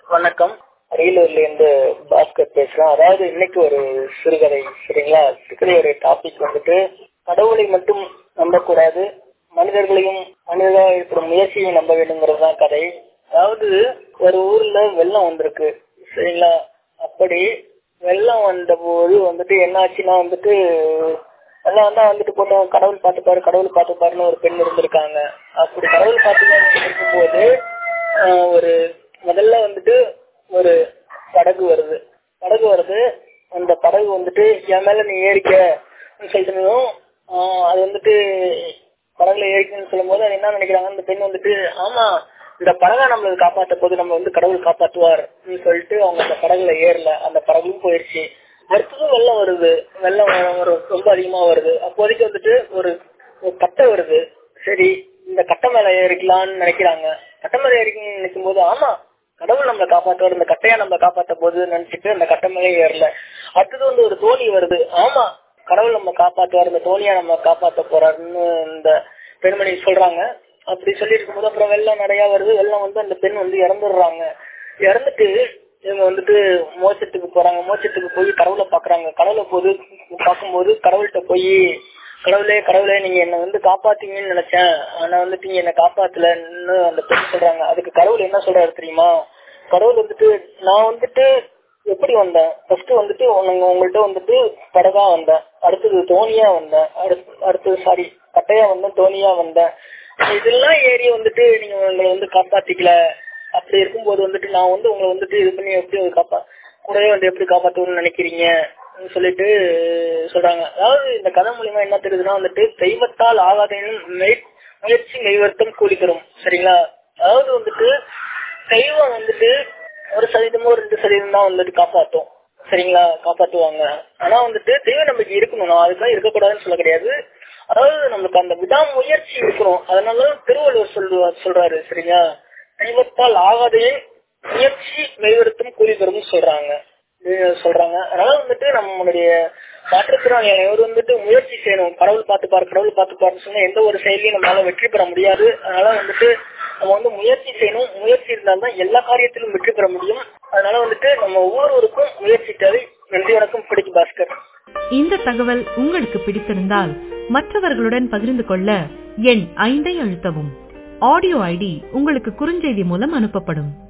வணக்கம் அரியலூர்ல இருந்து பாஸ்கர் பேசுறேன் அதாவது இன்னைக்கு ஒரு சிறுகதை சரிங்களா சிறுகதை ஒரு டாபிக் வந்துட்டு கடவுளை மட்டும் நம்பக்கூடாது மனிதர்களையும் மனிதர்களாக இருக்கிற முயற்சியையும் நம்ப வேண்டுங்கிறது தான் கதை அதாவது ஒரு ஊர்ல வெள்ளம் வந்திருக்கு சரிங்களா அப்படி வெள்ளம் வந்த போது வந்துட்டு என்ன ஆச்சுன்னா வந்துட்டு எல்லாம் தான் வந்துட்டு போட்டு கடவுள் பார்த்துப்பாரு கடவுள் பார்த்துப்பாருன்னு ஒரு பெண் இருந்திருக்காங்க அப்படி கடவுள் பார்த்துப்பாரு இருக்கும்போது ஆஹ் ஒரு முதல்ல வந்துட்டு ஒரு படகு வருது படகு வருது அந்த படகு வந்துட்டு என் மேல நீ ஏறிக்க சொல்லிட்டு அது வந்துட்டு படகுல ஏறிக்கன்னு சொல்லும் போது அது என்ன நினைக்கிறாங்க அந்த பெண் வந்துட்டு ஆமா இந்த படகை நம்மள காப்பாத்த போது நம்ம வந்து கடவுள் காப்பாத்துவார் சொல்லிட்டு அவங்க அந்த படகுல ஏறல அந்த படகும் போயிருச்சு அடுத்ததும் வெள்ளம் வருது வெள்ளம் வரும் ரொம்ப அதிகமா வருது அப்போதைக்கு வந்துட்டு ஒரு ஒரு கட்டை வருது சரி இந்த கட்டை மேல ஏறிக்கலாம்னு நினைக்கிறாங்க கட்டை மேல ஏறிக்கணும்னு நினைக்கும் போது ஆமா கடவுள் நம்மளை காப்பாற்றுவார் இந்த கட்டையா நம்ம காப்பாத்த போது நினைச்சிட்டு அந்த கட்டை மேலே ஏறல அடுத்தது வந்து ஒரு தோணி வருது ஆமா கடவுள் நம்ம காப்பாத்துவார் இந்த தோணியா நம்ம காப்பாத்த போறாருன்னு இந்த பெண்மணி சொல்றாங்க அப்படி சொல்லி இருக்கும்போது அப்புறம் வெள்ளம் நிறைய வருது வெள்ளம் வந்து அந்த பெண் வந்து இறந்துடுறாங்க இறந்துட்டு இவங்க வந்துட்டு மோட்சத்துக்கு போறாங்க மோட்சத்துக்கு போய் கடவுளை பாக்குறாங்க கடவுளை போது பார்க்கும்போது கடவுள்கிட்ட போய் கடவுளே கடவுளே நீங்க என்ன வந்து காப்பாத்தீங்கன்னு நினைச்சேன் ஆனா வந்துட்டு நீங்க என்ன காப்பாத்தலன்னு அந்த பெண் சொல்றாங்க அதுக்கு கடவுள் என்ன சொல்றாரு தெரியுமா கடவுள் வந்துட்டு நான் வந்துட்டு எப்படி வந்தேன் ஃபர்ஸ்ட் வந்துட்டு உங்கள்கிட்ட வந்துட்டு படகா வந்தேன் அடுத்தது தோணியா வந்தேன் அடுத்தது சாரி கட்டையா வந்தேன் தோணியா வந்தேன் இதெல்லாம் ஏறி வந்துட்டு நீங்க உங்களை வந்து காப்பாத்திக்கல அப்படி இருக்கும்போது வந்துட்டு நான் வந்து உங்களை வந்துட்டு இது பண்ணி எப்படி காப்பா கூடவே வந்து எப்படி காப்பாத்தணும்னு நினைக்கிறீங்க சொல்லிட்டு சொல்றாங்க அதாவது இந்த கதை மூலியமா என்ன தெரியுதுன்னா வந்துட்டு தெய்வத்தால் ஆகாதேனும் முயற்சி மெய்வர்த்தம் கூலி தரும் சரிங்களா அதாவது வந்துட்டு தெய்வம் வந்துட்டு ஒரு சதவீதமோ ரெண்டு சதவீதம் தான் வந்துட்டு காப்பாத்தும் சரிங்களா காப்பாத்துவாங்க ஆனா வந்துட்டு தெய்வ நம்பிக்கை இருக்கணும் நான் அதுக்காக இருக்கக்கூடாதுன்னு சொல்ல கிடையாது அதாவது நமக்கு அந்த விடாமுயற்சி இருக்கணும் அதனால திருவள்ளுவர் சொல்லுவார் சொல்றாரு சரிங்களா தெய்வத்தால் ஆகாதையும் முயற்சி மெய்வருத்தும் கூலி தரும் சொல்றாங்க சொல்றாங்க அதனால வந்துட்டு நம்மளுடைய மாற்றுத்திறன் ஒரு வந்துட்டு முயற்சி செய்யணும் கடவுள் பார்த்துப்பாரு கடவுள் பார்த்துப்பாருன்னு சொன்னா எந்த ஒரு செயலையும் நம்மளால வெற்றி பெற முடியாது அதனால வந்துட்டு நம்ம வந்து முயற்சி செய்யணும் முயற்சி இருந்தால்தான் எல்லா காரியத்திலும் வெற்றி பெற முடியும் அதனால வந்துட்டு நம்ம ஒவ்வொருவருக்கும் முயற்சி தேவை நன்றி வணக்கம் பிடிக்கும் பாஸ்கர் இந்த தகவல் உங்களுக்கு பிடித்திருந்தால் மற்றவர்களுடன் பகிர்ந்து கொள்ள எண் ஐந்தை அழுத்தவும் ஆடியோ ஐடி உங்களுக்கு குறுஞ்செய்தி மூலம் அனுப்பப்படும்